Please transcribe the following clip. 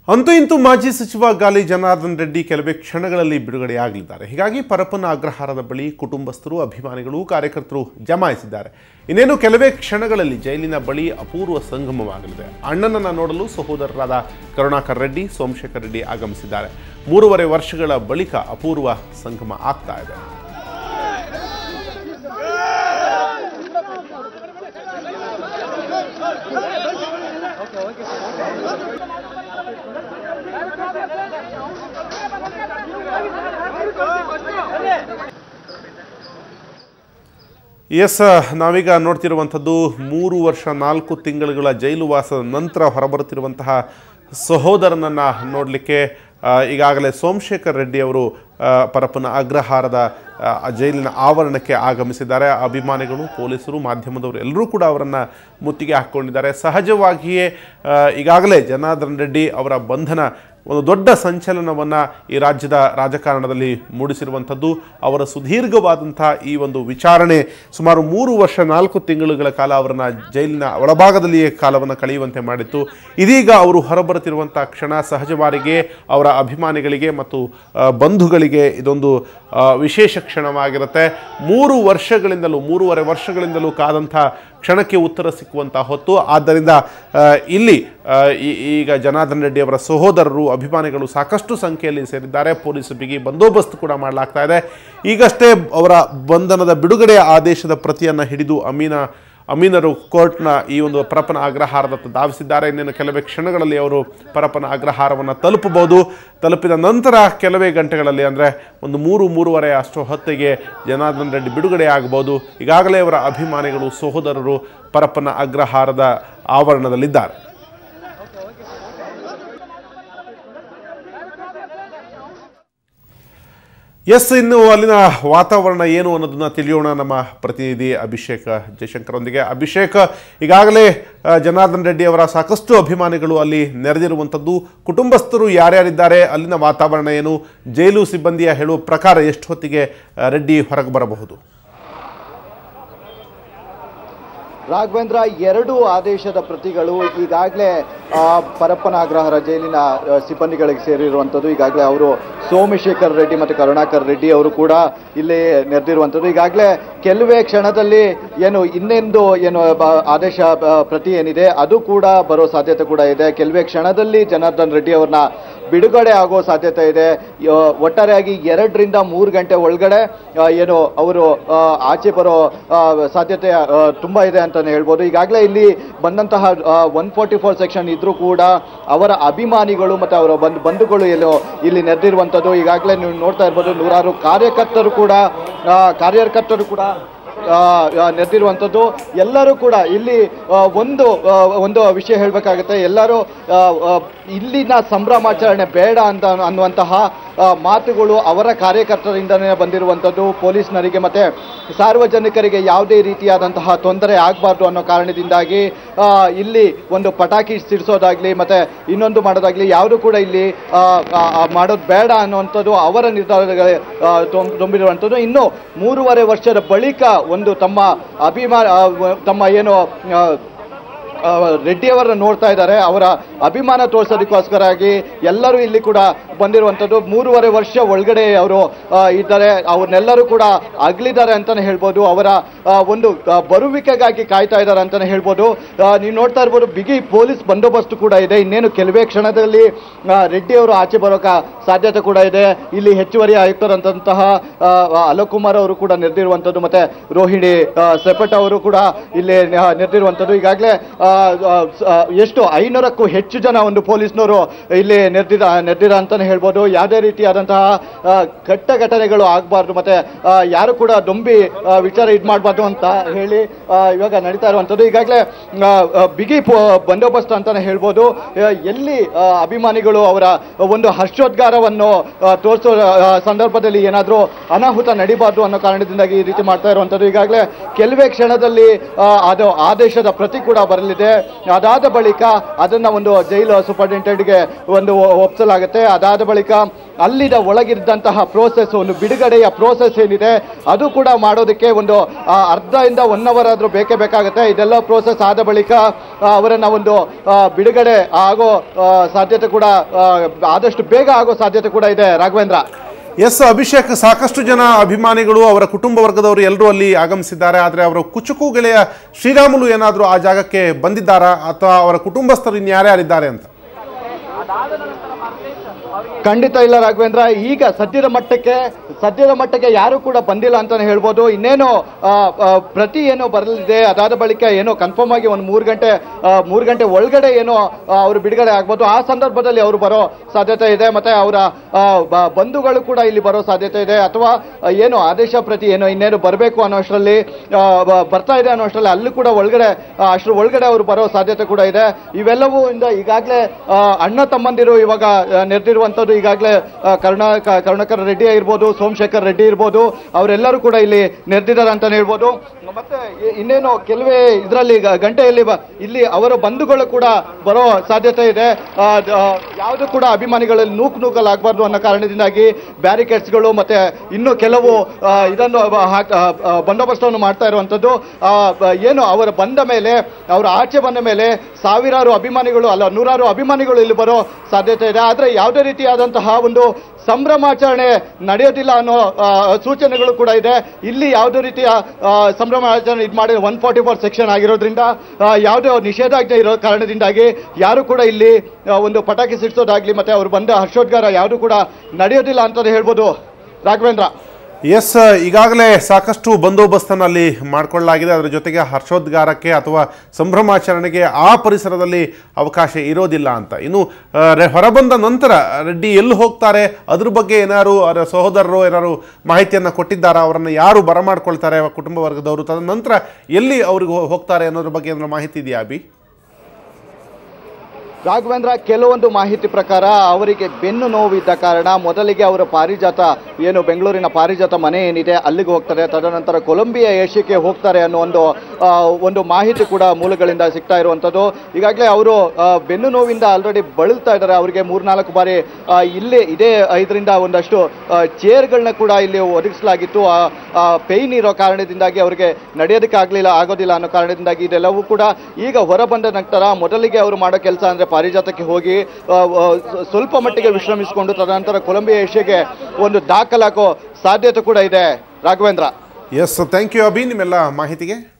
ಅಂತೂ ಇಂತೂ ಮಾಜಿ ಸಚಿವ ಗಾಲಿ ಜನಾರ್ದನ್ ರೆಡ್ಡಿ ಕೆಲವೇ ಕ್ಷಣಗಳಲ್ಲಿ ಬಿಡುಗಡೆಯಾಗಲಿದ್ದಾರೆ ಹೀಗಾಗಿ ಪರಪ್ಪನ ಅಗ್ರಹಾರದ ಬಳಿ ಕುಟುಂಬಸ್ಥರು ಅಭಿಮಾನಿಗಳು ಕಾರ್ಯಕರ್ತರು ಜಮಾಯಿಸಿದ್ದಾರೆ ಇನ್ನೇನು ಕೆಲವೇ ಕ್ಷಣಗಳಲ್ಲಿ ಜೈಲಿನ ಬಳಿ ಅಪೂರ್ವ ಸಂಗಮವಾಗಲಿದೆ ಅಣ್ಣನನ್ನ ನೋಡಲು ಸಹೋದರರಾದ ಕರುಣಾಕರ್ ರೆಡ್ಡಿ ಸೋಮಶೇಖರ್ ರೆಡ್ಡಿ ಆಗಮಿಸಿದ್ದಾರೆ ಮೂರುವರೆ ವರ್ಷಗಳ ಬಳಿಕ ಅಪೂರ್ವ ಸಂಗಮ ಆಗ್ತಾ ಇದೆ ಎಸ್ ನಾವೀಗ ನೋಡ್ತಿರುವಂಥದ್ದು ಮೂರು ವರ್ಷ ನಾಲ್ಕು ತಿಂಗಳುಗಳ ಜೈಲು ವಾಸದ ನಂತರ ಹೊರಬರುತ್ತಿರುವಂತಹ ಸಹೋದರನನ್ನು ನೋಡಲಿಕ್ಕೆ ಈಗಾಗಲೇ ಸೋಮಶೇಖರ್ ರೆಡ್ಡಿ ಅವರು ಆ, ಪರಪ್ಪನ ಅಗ್ರಹಾರದ ಆ, ಜೈಲಿನ ಆವರಣಕ್ಕೆ ಆಗಮಿಸಿದ್ದಾರೆ ಅಭಿಮಾನಿಗಳು ಪೊಲೀಸರು ಮಾಧ್ಯಮದವರು ಎಲ್ಲರೂ ಕೂಡ ಅವರನ್ನು ಮುತ್ತಿಗೆ ಹಾಕ್ಕೊಂಡಿದ್ದಾರೆ ಸಹಜವಾಗಿಯೇ ಆ, ಈಗಾಗಲೇ ಜನಾರ್ದನ್ ರೆಡ್ಡಿ ಅವರ ಬಂಧನ ಒಂದು ದೊಡ್ಡ ಸಂಚಲನವನ್ನು ಈ ರಾಜ್ಯದ ರಾಜಕಾರಣದಲ್ಲಿ ಮೂಡಿಸಿರುವಂಥದ್ದು ಅವರ ಸುದೀರ್ಘವಾದಂಥ ಈ ಒಂದು ವಿಚಾರಣೆ ಸುಮಾರು ಮೂರು ವರ್ಷ ನಾಲ್ಕು ತಿಂಗಳುಗಳ ಕಾಲ ಅವರನ್ನು ಜೈಲಿನ ಒಳಭಾಗದಲ್ಲಿಯೇ ಕಾಲವನ್ನು ಕಳೆಯುವಂತೆ ಮಾಡಿತ್ತು ಇದೀಗ ಅವರು ಹೊರಬರುತ್ತಿರುವಂಥ ಕ್ಷಣ ಸಹಜವಾರಿಗೆ ಅವರ ಅಭಿಮಾನಿಗಳಿಗೆ ಮತ್ತು ಆ, ಬಂಧುಗಳಿಗೆ ಇದೊಂದು ಆ, ವಿಶೇಷ ಕ್ಷಣವಾಗಿರುತ್ತೆ ಮೂರು ವರ್ಷಗಳಿಂದಲೂ ಮೂರುವರೆ ವರ್ಷಗಳಿಂದಲೂ ಕಾದಂಥ ಕ್ಷಣಕ್ಕೆ ಉತ್ತರ ಸಿಕ್ಕುವಂಥ ಹೊತ್ತು ಆದ್ದರಿಂದ ಆ, ಇಲ್ಲಿ ಆ, ಈ- ಈಗ ಜನಾರ್ದನ್ ರೆಡ್ಡಿ ಅವರ ಸಹೋದರರು ಅಭಿಮಾನಿಗಳು ಸಾಕಷ್ಟು ಸಂಖ್ಯೆಯಲ್ಲಿ ಸೇರಿದ್ದಾರೆ ಪೊಲೀಸ್ ಬಿಗಿ ಬಂದೋಬಸ್ತ್ ಕೂಡ ಮಾಡಲಾಗ್ತಾ ಇದೆ ಈಗಷ್ಟೇ ಅವರ ಬಂಧನದ ಬಿಡುಗಡೆಯ ಆದೇಶದ ಪ್ರತಿಯನ್ನು ಹಿಡಿದು ಅಮೀನ ಅಮೀನರು ಕೋರ್ಟ್ನ ಈ ಒಂದು ಪರಪ್ಪನ ಅಗ್ರಹಾರದತ್ತ ಧಾವಿಸಿದ್ದಾರೆ ಇನ್ನೇನು ಕೆಲವೇ ಕ್ಷಣಗಳಲ್ಲಿ ಅವರು ಪರಪ್ಪನ ಅಗ್ರಹಾರವನ್ನು ತಲುಪಬಹುದು ತಲುಪಿದ ನಂತರ ಕೆಲವೇ ಗಂಟೆಗಳಲ್ಲಿ ಅಂದರೆ ಒಂದು ಮೂರು ಮೂರುವರೆ ಅಷ್ಟು ಹೊತ್ತಿಗೆ ಜನಾರ್ದನ್ ರೆಡ್ಡಿ ಬಿಡುಗಡೆ ಆಗಬಹುದು ಈಗಾಗಲೇ ಅವರ ಅಭಿಮಾನಿಗಳು ಸಹೋದರರು ಪರಪ್ಪನ ಅಗ್ರಹಾರದ ಆವರಣದಲ್ಲಿದ್ದಾರೆ ಎಸ್ ಇನ್ನು ಅಲ್ಲಿನ ವಾತಾವರಣ ಏನು ಅನ್ನೋದನ್ನ ತಿಳಿಯೋಣ ನಮ್ಮ ಪ್ರತಿನಿಧಿ ಅಭಿಷೇಕ್ ಜಯಶಂಕರೊಂದಿಗೆ ಅಭಿಷೇಕ್ ಈಗಾಗಲೇ ಆ, ಜನಾರ್ದನ್ ರೆಡ್ಡಿ ಅವರ ಸಾಕಷ್ಟು ಅಭಿಮಾನಿಗಳು ಅಲ್ಲಿ ನೆರೆದಿರುವಂಥದ್ದು ಕುಟುಂಬಸ್ಥರು ಯಾರ್ಯಾರಿದ್ದಾರೆ ಅಲ್ಲಿನ ವಾತಾವರಣ ಏನು ಜೈಲು ಸಿಬ್ಬಂದಿಯ ಹೇಳುವ ಪ್ರಕಾರ ಎಷ್ಟು ಹೊತ್ತಿಗೆ ಆ, ರೆಡ್ಡಿ ಹೊರಗೆ ಬರಬಹುದು ರಾಘವೇಂದ್ರ ಎರಡು ಆದೇಶದ ಪ್ರತಿಗಳು ಈಗಾಗಲೇ ಪರಪ್ಪನ ಅಗ್ರಹಾರ ಜೈಲಿನ ಆ, ಸಿಬ್ಬಂದಿಗಳಿಗೆ ಸೇರಿರುವಂಥದ್ದು ಈಗಾಗಲೇ ಅವರು ಸೋಮಶೇಖರ್ ರೆಡ್ಡಿ ಮತ್ತು ಕರುಣಾಕರ್ ರೆಡ್ಡಿ ಅವರು ಕೂಡ ಇಲ್ಲಿ ನೆರೆದಿರುವಂಥದ್ದು ಈಗಾಗಲೇ ಕೆಲವೇ ಕ್ಷಣದಲ್ಲಿ ಏನು ಇನ್ನೊಂದು ಏನು ಬ- ಆದೇಶ ಆ, ಪ್ರತಿ ಏನಿದೆ ಅದು ಕೂಡ ಬರೋ ಸಾಧ್ಯತೆ ಕೂಡ ಇದೆ ಕೆಲವೇ ಕ್ಷಣದಲ್ಲಿ ಜನಾರ್ದನ್ ರೆಡ್ಡಿ ಅವ್ರನ್ನ ಬಿಡುಗಡೆ ಆಗೋ ಸಾಧ್ಯತೆ ಇದೆ ಯ- ಒಟ್ಟಾರೆಯಾಗಿ ಎರಡರಿಂದ ಮೂರು ಗಂಟೆ ಒಳಗಡೆ ಆ, ಏನು ಅವರು ಆ, ಆಚೆ ಬರೋ ಆ, ಸಾಧ್ಯತೆ ಆ, ತುಂಬಾ ಇದೆ ಅಂತಾನೆ ಹೇಳ್ಬೋದು ಈಗಾಗಲೇ ಇಲ್ಲಿ ಬಂದಂತಹ ಒನ್ ಫೋರ್ಟಿ ಫೋರ್ ಸೆಕ್ಷನ್ ಇದ್ರೂ ಕೂಡ ಅವರ ಅಭಿಮಾನಿಗಳು ಮತ್ತು ಅವರ ಬಂಧು ಬಂಧುಗಳು ಎಲ್ಲೋ ಇಲ್ಲಿ ನೆರೆದಿರುವಂಥದ್ದು ಈಗಾಗಲೇ ನೀವು ನೋಡ್ತಾ ಇರ್ಬೋದು ನೂರಾರು ಕಾರ್ಯಕರ್ತರು ಕೂಡ ಆ, ಕಾರ್ಯಕರ್ತರು ಕೂಡ ಆ, ಆ, ನೆರೆದಿರುವಂಥದ್ದು ಎಲ್ಲರೂ ಕೂಡ ಇಲ್ಲಿ ಆ, ಒಂದು ಆ, ಒಂದು ವಿಷಯ ಹೇಳಬೇಕಾಗುತ್ತೆ ಎಲ್ಲರೂ ಆ, ಆ, ಇಲ್ಲಿನ ಸಂಭ್ರಮಾಚರಣೆ ಬೇಡ ಅಂತ ಅನ್ನುವಂತಹ ಆ, ಮಾತುಗಳು ಅವರ ಕಾರ್ಯಕರ್ತರಿಂದನೇ ಬಂದಿರುವಂಥದ್ದು ಪೊಲೀಸ್ನರಿಗೆ ಮತ್ತೆ ಸಾರ್ವಜನಿಕರಿಗೆ ಯಾವುದೇ ರೀತಿಯಾದಂತಹ ತೊಂದರೆ ಆಗಬಾರ್ದು ಅನ್ನೋ ಕಾರಣದಿಂದಾಗಿ ಆ, ಇಲ್ಲಿ ಒಂದು ಪಟಾಕಿ ಸಿಡಿಸೋದಾಗ್ಲಿ ಮತ್ತೆ ಇನ್ನೊಂದು ಮಾಡೋದಾಗ್ಲಿ ಯಾವುದು ಕೂಡ ಇಲ್ಲಿ ಆ, ಆ, ಆ, ಮಾಡೋದು ಬೇಡ ಅನ್ನುವಂಥದ್ದು ಅವರ ನಿರ್ಧಾರಗಳ ಆ, ತೊಂ- ತುಂಬಿರುವಂಥದ್ದು ಇನ್ನು ಮೂರುವರೆ ವರ್ಷದ ಬಳಿಕ ಒಂದು ತಮ್ಮ ಅಭಿಮಾನ ಆ, ವ- ತಮ್ಮ ಏನು ಆ, ಆ, ರೆಡ್ಡಿಯವರನ್ನ ನೋಡ್ತಾ ಇದ್ದಾರೆ ಅವರ ಅಭಿಮಾನ ತೋರಿಸೋದಕ್ಕೋಸ್ಕರಾಗಿ ಎಲ್ಲರೂ ಇಲ್ಲಿ ಕೂಡ ಬಂದಿರುವಂಥದ್ದು ಮೂರುವರೆ ವರ್ಷ ಒಳಗಡೆ ಅವರು ಆ, ಇದ್ದಾರೆ ಅವ್ರನ್ನೆಲ್ಲರೂ ಕೂಡ ಅಗಲಿದ್ದಾರೆ ಅಂತಾನೆ ಹೇಳ್ಬೋದು ಅವರ ಆ, ಒಂದು ಆ, ಬರುವಿಕೆಗಾಗಿ ಕಾಯ್ತಾ ಇದ್ದಾರೆ ಅಂತಾನೆ ಹೇಳ್ಬೋದು ಆ, ನೀವು ನೋಡ್ತಾ ಇರ್ಬೋದು ಬಿಗಿ ಪೊಲೀಸ್ ಬಂದೋಬಸ್ತ್ ಕೂಡ ಇದೆ ಇನ್ನೇನು ಕೆಲವೇ ಕ್ಷಣದಲ್ಲಿ ಆ, ರೆಡ್ಡಿ ಅವರು ಆಚೆ ಬರೋಕ ಸಾಧ್ಯತೆ ಕೂಡ ಇದೆ ಇಲ್ಲಿ ಹೆಚ್ಚುವರಿ ಆಯುಕ್ತರಂತಹ ಆ, ಅಲೋಕ್ ಕುಮಾರ್ ಅವರು ಕೂಡ ನೆರೆದಿರುವಂಥದ್ದು ಮತ್ತೆ ರೋಹಿಣಿ ಆ, ಸೆಪಟ್ ಅವರು ಕೂಡ ಇಲ್ಲಿ ನ- ನೆರೆದಿರುವಂಥದ್ದು ಈಗಾಗಲೇ ಆ, ಆ, ಸ- ಆ, ಎಷ್ಟು ಐನೂರಕ್ಕೂ ಹೆಚ್ಚು ಜನ ಒಂದು ಪೊಲೀಸ್ನವರು ಇಲ್ಲಿ ನೆರೆದಿರ ನೆರೆದಿರ ಅಂತಾನೆ ಹೇಳ್ಬೋದು ಯಾವುದೇ ರೀತಿಯಾದಂತಹ ಆ, ಕೆಟ್ಟ ಘಟನೆಗಳು ಆಗಬಾರ್ದು ಮತ್ತೆ ಆ, ಯಾರು ಕೂಡ ದೊಂಬಿ ಆ, ವಿಚಾರ ಇದು ಮಾಡಬಾರ್ದು ಅಂತ ಹೇಳಿ ಆ, ಇವಾಗ ನಡೀತಾ ಇರುವಂಥದ್ದು ಈಗಾಗಲೇ ಆ, ಆ, ಬಿಗಿ ಪೊ- ಬಂದೋಬಸ್ತ್ ಅಂತಾನೆ ಹೇಳ್ಬೋದು ಆ, ಎಲ್ಲಿ ಆ, ಅಭಿಮಾನಿಗಳು ಅವರ ಒಂದು ಹರ್ಷೋದ್ಗಾರವನ್ನು ಆ, ತೋರಿಸೋ ಆ, ಸಂದರ್ಭದಲ್ಲಿ ಏನಾದರೂ ಅನಾಹುತ ನಡಿಬಾರ್ದು ಅನ್ನೋ ಕಾರಣದಿಂದಾಗಿ ಈ ರೀತಿ ಮಾಡ್ತಾ ಇರುವಂಥದ್ದು ಈಗಾಗಲೇ ಕೆಲವೇ ಕ್ಷಣದಲ್ಲಿ ಆ, ಅದು ಆದೇಶದ ಪ್ರತಿ ಕೂಡ ಬರಲಿದೆ ಮಾಡಲಿದೆ ಅದಾದ ಬಳಿಕ ಅದನ್ನ ಒಂದು ಜೈಲು ಸೂಪರಿಂಟೆಂಡೆಂಟ್ಗೆ ಒಂದು ಒಪ್ಸಲಾಗುತ್ತೆ ಅದಾದ ಬಳಿಕ ಅಲ್ಲಿನ ಒಳಗಿದ್ದಂತಹ ಪ್ರೋಸೆಸ್ ಒಂದು ಬಿಡುಗಡೆಯ ಪ್ರೋಸೆಸ್ ಏನಿದೆ ಅದು ಕೂಡ ಮಾಡೋದಕ್ಕೆ ಒಂದು ಆ, ಅರ್ಧದಿಂದ ಒನ್ ಅವರ್ ಆದ್ರೂ ಬೇಕೇ ಬೇಕಾಗುತ್ತೆ ಇದೆಲ್ಲ ಪ್ರೋಸೆಸ್ ಆದ ಬಳಿಕ ಆ, ಅವರನ್ನ ಒಂದು ಆ, ಬಿಡುಗಡೆ ಆಗೋ ಆ, ಸಾಧ್ಯತೆ ಕೂಡ ಆ, ಆದಷ್ಟು ಬೇಗ ಆಗೋ ಸಾಧ್ಯತೆ ಕೂಡ ಇದೆ ರಾಘವೇಂದ್ರ ಎಸ್ ಅಭಿಷೇಕ್ ಸಾಕಷ್ಟು ಜನ ಅಭಿಮಾನಿಗಳು ಅವರ ಕುಟುಂಬ ವರ್ಗದವರು ಎಲ್ಲರೂ ಅಲ್ಲಿ ಆಗಮಿಸಿದ್ದಾರೆ ಆದರೆ ಅವರ ಕುಚುಕು ಗೆಳೆಯ ಶ್ರೀರಾಮುಲು ಏನಾದರೂ ಆ ಜಾಗಕ್ಕೆ ಬಂದಿದ್ದಾರಾ ಅಥವಾ ಅವರ ಕುಟುಂಬಸ್ಥರು ಇನ್ಯಾರ್ಯಾರಿದ್ದಾರೆ ಅಂತ ಖಂಡಿತ ಇಲ್ಲ ರಾಘವೇಂದ್ರ ಈಗ ಸದ್ಯದ ಮಟ್ಟಕ್ಕೆ ಸದ್ಯದ ಮಟ್ಟಕ್ಕೆ ಯಾರು ಕೂಡ ಬಂದಿಲ್ಲ ಅಂತಾನೆ ಹೇಳ್ಬೋದು ಇನ್ನೇನು ಆ, ಆ, ಪ್ರತಿ ಏನೋ ಬರಲಿದೆ ಅದಾದ ಬಳಿಕ ಏನೋ ಕನ್ಫರ್ಮ್ ಆಗಿ ಒಂದು ಮೂರು ಗಂಟೆ ಆ, ಮೂರು ಗಂಟೆ ಒಳಗಡೆ ಏನೋ ಆ, ಅವರು ಬಿಡುಗಡೆ ಆಗ್ಬೋದು ಆ ಸಂದರ್ಭದಲ್ಲಿ ಅವರು ಬರೋ ಸಾಧ್ಯತೆ ಇದೆ ಮತ್ತೆ ಅವರ ಆ, ಬ- ಬಂಧುಗಳು ಕೂಡ ಇಲ್ಲಿ ಬರೋ ಸಾಧ್ಯತೆ ಇದೆ ಅಥವಾ ಆ, ಏನು ಆದೇಶ ಪ್ರತಿ ಏನೋ ಇನ್ನೇನು ಬರಬೇಕು ಅನ್ನೋ ಅಷ್ಟರಲ್ಲಿ ಆ, ಬ- ಬರ್ತಾ ಇದೆ ಅನ್ನೋ ಅಷ್ಟರಲ್ಲಿ ಅಲ್ಲೂ ಕೂಡ ಒಳಗಡೆ ಆ, ಅಷ್ಟ್ರ ಒಳಗಡೆ ಅವರು ಬರೋ ಸಾಧ್ಯತೆ ಕೂಡ ಇದೆ ಇವೆಲ್ಲವೂ ಇಂದ ಈಗಾಗಲೇ ಅಣ್ಣ ತಮ್ಮಂದಿರು ಇವಾಗ ಆ, ನೆರೆದಿರುವಂಥದ್ದು ಈಗಾಗಲೇ ಕರುಣಾ ಕ- ಕರುಣಾಕರ್ ರೆಡ್ಡಿ ಇರ್ಬೋದು ಸೋಮಶೇಖರ್ ರೆಡ್ಡಿ ಇರ್ಬೋದು ಅವರೆಲ್ಲರೂ ಕೂಡ ಇಲ್ಲಿ ನೆರೆದಿದ್ದಾರೆ ಅಂತಾನೆ ಹೇಳ್ಬೋದು ಮತ್ತೆ ಇ- ಇನ್ನೇನು ಕೆಲವೇ ಇದರಲ್ಲಿ ಗಂಟೆಯಲ್ಲಿ ಬ- ಇಲ್ಲಿ ಅವರ ಬಂಧುಗಳು ಕೂಡ ಬರೋ ಸಾಧ್ಯತೆ ಇದೆ ಆ, ದ- ಯಾವುದು ಕೂಡ ಅಭಿಮಾನಿಗಳಲ್ಲಿ ನೂಕು ನೂಕಲಾಗಬಾರ್ದು ಅನ್ನೋ ಕಾರಣದಿಂದಾಗಿ ಬ್ಯಾರಿಕೇಡ್ಸ್ಗಳು ಮತ್ತೆ ಇನ್ನು ಕೆಲವು ಆ, ಇದನ್ನು ಬ- ಹಾಕ್- ಆ, ಆ, ಬಂದೋಬಸ್ತನ್ನು ಮಾಡ್ತಾ ಇರುವಂಥದ್ದು ಆ, ಬ- ಏನು ಅವರ ಬಂದ ಮೇಲೆ ಅವರ ಆಚೆ ಬಂದ ಮೇಲೆ ಸಾವಿರಾರು ಅಭಿಮಾನಿಗಳು ಅಲ್ಲ ನೂರಾರು ಅಭಿಮಾನಿಗಳು ಇಲ್ಲಿ ಬರೋ ಸಾಧ್ಯತೆ ಇದೆ ಆದರೆ ಯಾವುದೇ ರೀತಿಯಾದಂತಹ ಒಂದು ಸಂಭ್ರಮಾಚರಣೆ ನಡೆಯೋದಿಲ್ಲ ಅನ್ನೋ ಆ, ಸೂಚನೆಗಳು ಕೂಡ ಇದೆ ಇಲ್ಲಿ ಯಾವುದೇ ರೀತಿಯ ಆ, ಸಂಭ್ರಮಾಚರಣೆ ಇದು ಮಾಡಿ ಒನ್ ಫಾರ್ಟಿ ಫೋರ್ ಸೆಕ್ಷನ್ ಆಗಿರೋದ್ರಿಂದ ಆ, ಯಾವುದೇ ನಿಷೇಧಾಜ್ಞೆ ಇರೋ ಕಾರಣದಿಂದಾಗಿ ಯಾರು ಕೂಡ ಇಲ್ಲಿ ಆ, ಒಂದು ಪಟಾಕಿ ಸಿಡಿಸೋದಾಗ್ಲಿ ಮತ್ತೆ ಅವರು ಬಂದ ಹರ್ಷೋದ್ಗಾರ ಯಾವುದು ಕೂಡ ನಡೆಯೋದಿಲ್ಲ ಅಂತಲೇ ಹೇಳ್ಬೋದು ರಾಘವೇಂದ್ರ ಎಸ್ ಈಗಾಗಲೇ ಸಾಕಷ್ಟು ಬಂದೋಬಸ್ತನ್ನು ಅಲ್ಲಿ ಮಾಡಿಕೊಳ್ಳಲಾಗಿದೆ ಅದರ ಜೊತೆಗೆ ಹರ್ಷೋದ್ಗಾರಕ್ಕೆ ಅಥವಾ ಸಂಭ್ರಮಾಚರಣೆಗೆ ಆ ಪರಿಸರದಲ್ಲಿ ಅವಕಾಶ ಇರೋದಿಲ್ಲ ಅಂತ ಇನ್ನು ಆ, ರೆ- ಹೊರಬಂದ ನಂತರ ರೆಡ್ಡಿ ಎಲ್ಲಿ ಹೋಗ್ತಾರೆ ಅದ್ರ ಬಗ್ಗೆ ಏನಾರು ಅವರ ಸಹೋದರರು ಏನಾರು ಮಾಹಿತಿಯನ್ನು ಕೊಟ್ಟಿದ್ದಾರಾ ಅವರನ್ನು ಯಾರು ಬರಮಾಡ್ಕೊಳ್ತಾರೆ ಅವರ ಕುಟುಂಬ ವರ್ಗದವರು ತದನಂತರ ಎಲ್ಲಿ ಅವ್ರಿಗೆ ಹೋ- ಹೋಗ್ತಾರೆ ಅನ್ನೋದ್ರ ಬಗ್ಗೆ ಏನಾದ್ರು ಮಾಹಿತಿ ಇದೆಯಾ ಅಭಿ ರಾಘವೇಂದ್ರ ಕೆಲವೊಂದು ಮಾಹಿತಿ ಪ್ರಕಾರ ಅವರಿಗೆ ಬೆನ್ನು ನೋವಿದ್ದ ಕಾರಣ ಮೊದಲಿಗೆ ಅವರ ಪಾರಿಜಾತ ಏನು ಬೆಂಗಳೂರಿನ ಪಾರಿಜಾತ ಮನೆ ಏನಿದೆ ಅಲ್ಲಿಗೆ ಹೋಗ್ತಾರೆ ತದನಂತರ ಕೊಲಂಬಿಯಾ ಏಷ್ಯಾಕ್ಕೆ ಹೋಗ್ತಾರೆ ಅನ್ನೋ ಒಂದು ಆ, ಒಂದು ಮಾಹಿತಿ ಕೂಡ ಮೂಲಗಳಿಂದ ಸಿಗ್ತಾ ಇರುವಂಥದ್ದು ಈಗಾಗಲೇ ಅವರು ಆ, ಬೆನ್ನು ನೋವಿಂದ ಆಲ್ರೆಡಿ ಬಳಲ್ತಾ ಇದ್ದಾರೆ ಅವರಿಗೆ ಮೂರ್ನಾಲ್ಕು ಬಾರಿ ಆ, ಇಲ್ಲೇ ಇದೇ ಇದರಿಂದ ಒಂದಷ್ಟು ಚೇರ್ಗಳನ್ನ ಕೂಡ ಇಲ್ಲಿ ಒದಗಿಸಲಾಗಿತ್ತು ಪೇಯ್ನ್ ಇರೋ ಕಾರಣದಿಂದಾಗಿ ಅವರಿಗೆ ನಡೆಯೋದಕ್ಕೆ ಆಗಲಿಲ್ಲ ಆಗೋದಿಲ್ಲ ಅನ್ನೋ ಕಾರಣದಿಂದಾಗಿ ಇದೆಲ್ಲವೂ ಕೂಡ ಈಗ ಹೊರ ಬಂದ ನಂತರ ಮೊದಲಿಗೆ ಅವರು ಮಾಡೋ ಕೆಲಸ ಅಂದರೆ ಪಾರಿಜಾತಕ್ಕೆ ಹೋಗಿ ಆ, ಆ, ಸ್ವಲ್ಪ ಮಟ್ಟಿಗೆ ವಿಶ್ರಮಿಸಿಕೊಂಡು ತದನಂತರ ಕೊಲಂಬಿಯಾ ಏಷ್ಯಾಗೆ ಒಂದು ದಾಖಲಾಕೋ ಸಾಧ್ಯತೆ ಕೂಡ ಇದೆ Raghavendra S thank you Abhi ನಿಮ್ಮೆಲ್ಲ ಮಾಹಿತಿಗೆ